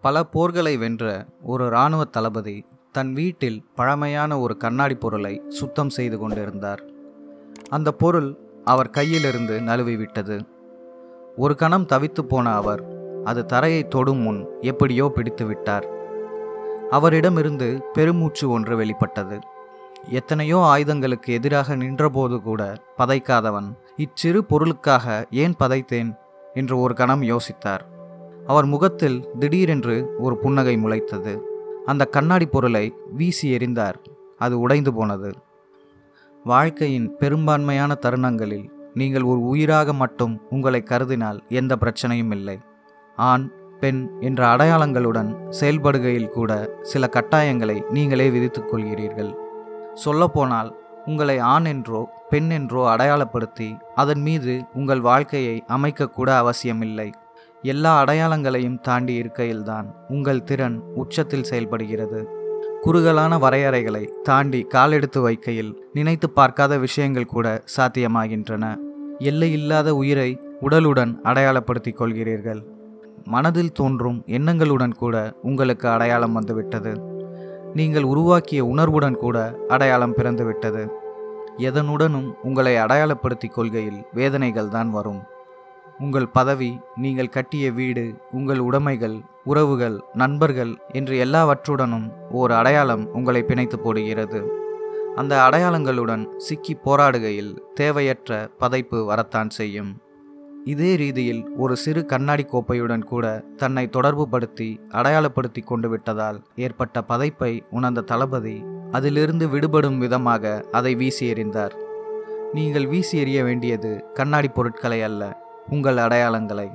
பல போர்களை வென்ற ஒரு இராணுவ தளபதி தன் வீட்டில் பழமையான ஒரு கண்ணாடி பொருளை சுத்தம் செய்து கொண்டிருந்தார் அந்த பொருள் அவர் கையிலிருந்து நழுவி விட்டது ஒரு கணம் தவித்து போன அவர் அது தரையை தொடும் முன் எப்படியோ பிடித்து விட்டார் அவரிடமிருந்து பெருமூச்சு ஒன்று வெளிப்பட்டது எத்தனையோ ஆயுதங்களுக்கு எதிராக நின்றபோது கூட பதைக்காதவன் இச்சிறு பொருளுக்காக ஏன் பதைத்தேன் என்று ஒரு கணம் யோசித்தார் அவர் முகத்தில் திடீரென்று ஒரு புன்னகை முளைத்தது அந்த கண்ணாடி பொருளை வீசி எறிந்தார் அது உடைந்து போனது வாழ்க்கையின் பெரும்பான்மையான தருணங்களில் நீங்கள் ஒரு உயிராக மட்டும் உங்களை கருதினால் எந்த பிரச்சனையும் இல்லை ஆண் பெண் என்ற அடையாளங்களுடன் செயல்படுகையில் கூட சில கட்டாயங்களை நீங்களே விதித்துக் கொள்கிறீர்கள் சொல்லப்போனால் உங்களை ஆண் என்றோ பெண் என்றோ அடையாளப்படுத்தி அதன் மீது உங்கள் வாழ்க்கையை அமைக்கக்கூட அவசியமில்லை எல்லா அடையாளங்களையும் தாண்டி இருக்கையில்தான் உங்கள் திறன் உச்சத்தில் செயல்படுகிறது குறுகலான வரையறைகளை தாண்டி காலெடுத்து வைக்கையில் நினைத்து பார்க்காத விஷயங்கள் கூட சாத்தியமாகின்றன எல்லையில்லாத உயிரை உடலுடன் அடையாளப்படுத்திக் கொள்கிறீர்கள் மனதில் தோன்றும் எண்ணங்களுடன் கூட உங்களுக்கு அடையாளம் வந்துவிட்டது நீங்கள் உருவாக்கிய உணர்வுடன் கூட அடையாளம் பிறந்துவிட்டது எதனுடனும் உங்களை அடையாளப்படுத்திக் கொள்கையில் வேதனைகள் தான் வரும் உங்கள் பதவி நீங்கள் கட்டிய வீடு உங்கள் உடைமைகள் உறவுகள் நண்பர்கள் என்று எல்லாவற்றுடனும் ஓர் அடையாளம் உங்களை பிணைத்து போடுகிறது அந்த அடையாளங்களுடன் சிக்கி போராடுகையில் தேவையற்ற பதைப்பு வரத்தான் செய்யும் இதே ரீதியில் ஒரு சிறு கண்ணாடி கோப்பையுடன் கூட தன்னை தொடர்புபடுத்தி அடையாளப்படுத்தி கொண்டு விட்டதால் ஏற்பட்ட பதைப்பை உணர்ந்த தளபதி அதிலிருந்து விடுபடும் விதமாக அதை வீசி எறிந்தார் நீங்கள் வீசி எறிய வேண்டியது கண்ணாடி பொருட்களை அல்ல உங்கள் அடையாளங்களை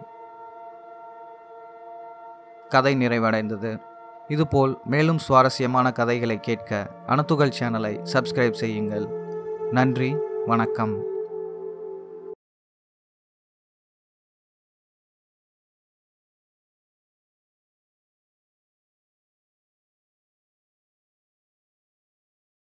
கதை நிறைவடைந்தது இதுபோல் மேலும் சுவாரஸ்யமான கதைகளை கேட்க அனத்துகள் சேனலை சப்ஸ்கிரைப் செய்யுங்கள் நன்றி வணக்கம்